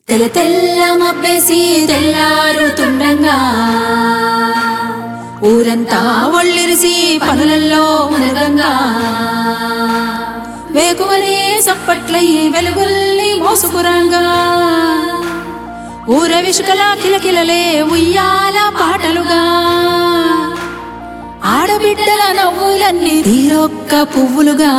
తెల్ల తెల్ల మబ్బేసి తెల్లారుతుండగా ఊరంతా ఒళ్ళిరిసి పనులల్లో మునగంగా వేకువనే సప్పట్లై వెలుగుల్ని మోసుకురంగా ఊర విసుకల కిలకిలలే ఉయ్యాల పాటలుగా ఆడబిడ్డల నవ్వులన్నీ తీరొక్క పువ్వులుగా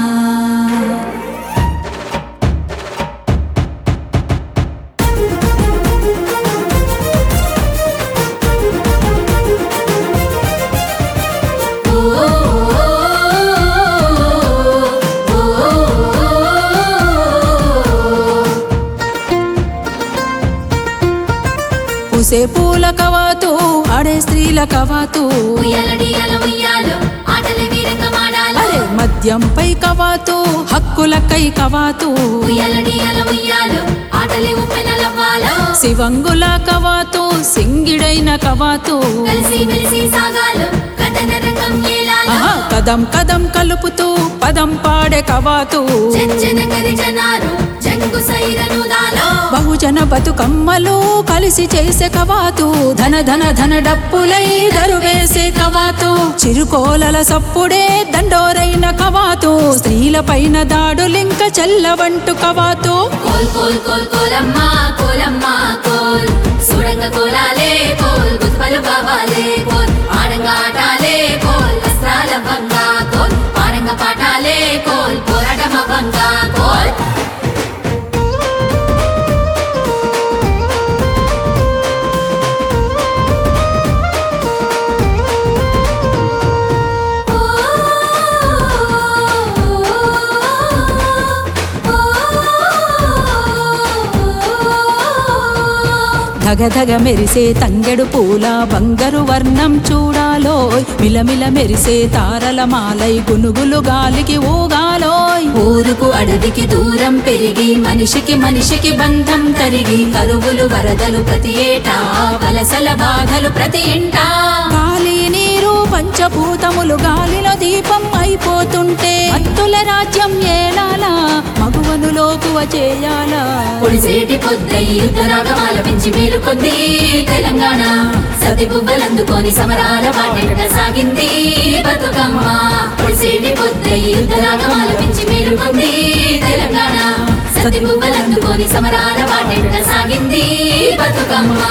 పూసే పూల కవాతు ఆడే స్త్రీల కవాతు ఉయ్యాలడియాల ఉయ్యాలు ఆటలు వీరంగమాడాలు అరే మద్యంపై కవాతు హక్కులకై కవాతు ఉయ్యాలడియాల ఉయ్యాలు ఆటలు ఉప్పెనలవ్వాలు శివంగుల కవాతు సింగిడైన కవాతు కలిసి మెలిసి సాగాలు కథన రంగం ఏలాలు ఆహా, కదం కదం కలుపుతూ పదం పాడే కవాతు చెంచన గరి జనాలు జంగు సైరను దాలో బహుజన బతుకమ్మలు కలిసి చేసే కవాతు ధన ధన ధన డప్పులై దరువేసే కవాతు చిరుకోలల సప్పుడే దండోరైన కవాతు స్త్రీల పైన దాడులింక చెల్లవంటు కవాతు కోల్ కోల్ కోల్ కోలమ్మ కోలమ్మ కోల్ సుడంగ కోలాలే కోల్ గుత్పలు కావాలే కోల్ ఆడంగ ఆటాలే కోల్ వస్త్రాల భంగా కోల్ పాడంగ పాటాలే కోల్ పోరాటమ భంగా కోల్ ధగ ధగ మెరిసే తంగెడు పూల బంగారు వర్ణం చూడాలోయ్ మిలమిల మెరిసే తారల మాలై గునుగులు గాలికి ఊగాలోయ్ ఊరుకు అడవికి దూరం పెరిగి మనిషికి మనిషికి బంధం తరిగి కరువులు వరదలు ప్రతి ఏటా వలసల బాధలు ప్రతి ఇంటా గాలి నీరు పంచభూతములు గాలిలో దీపం అయిపోతుంటే అత్తుల రాజ్యం ఏలాలా మగువను లోకువ చేయాలా పొడిసేటి పొద్దయి యుద్ధరాగమాల పెంచి మేలుకొంది తెలంగాణ సతి బుబ్బలందుకొని సమరాల బాటెంట సాగింది బతుకమ్మ పొడిసేటి పొద్దయి యుద్ధరాగమాల పెంచి మేలుకొంది తెలంగాణ సతి బుబ్బలందుకొని సమరాల బాటెంట సాగింది బతుకమ్మ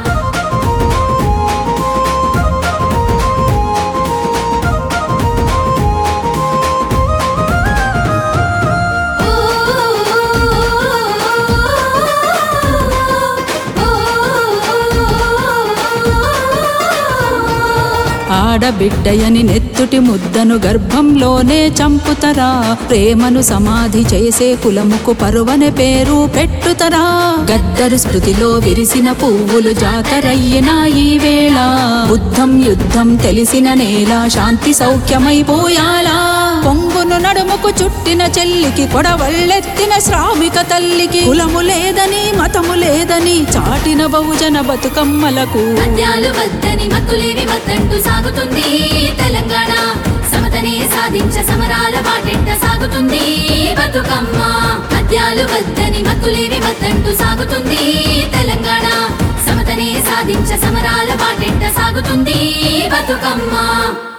ఆడబిడ్డయని నెత్తుటి ముద్దను గర్భంలోనే చంపుతరా ప్రేమను సమాధి చేసే కులముకు పరువనే పేరు పెట్టుతరా గద్దరు స్మృతిలో విరిసిన పువ్వులు జాతరయ్యిన ఈ వేళ బుద్ధం యుద్ధం తెలిసిన నేల శాంతి సౌఖ్యమైపోయాలా పొంగును నడుముకు చుట్టిన చెల్లికి కొడవళ్ళెత్తిన శ్రామిక తల్లికి కులము లేదని మతము లేదని చాటిన బహుజన బతుకమ్మలకు మద్యాలు వద్దని మత్తులేవి వద్దంటూ సాగుతుంది తెలంగాణ సమతనే సాధించ సమరాల బాటెంట సాగుతుంది బతుకమ్మ మద్యాలు వద్దని మత్తులేవి వద్దంటూ సాగుతుంది తెలంగాణ సమతనే సాధించ సమరాల బాటెంట సాగుతుంది బతుకమ్మ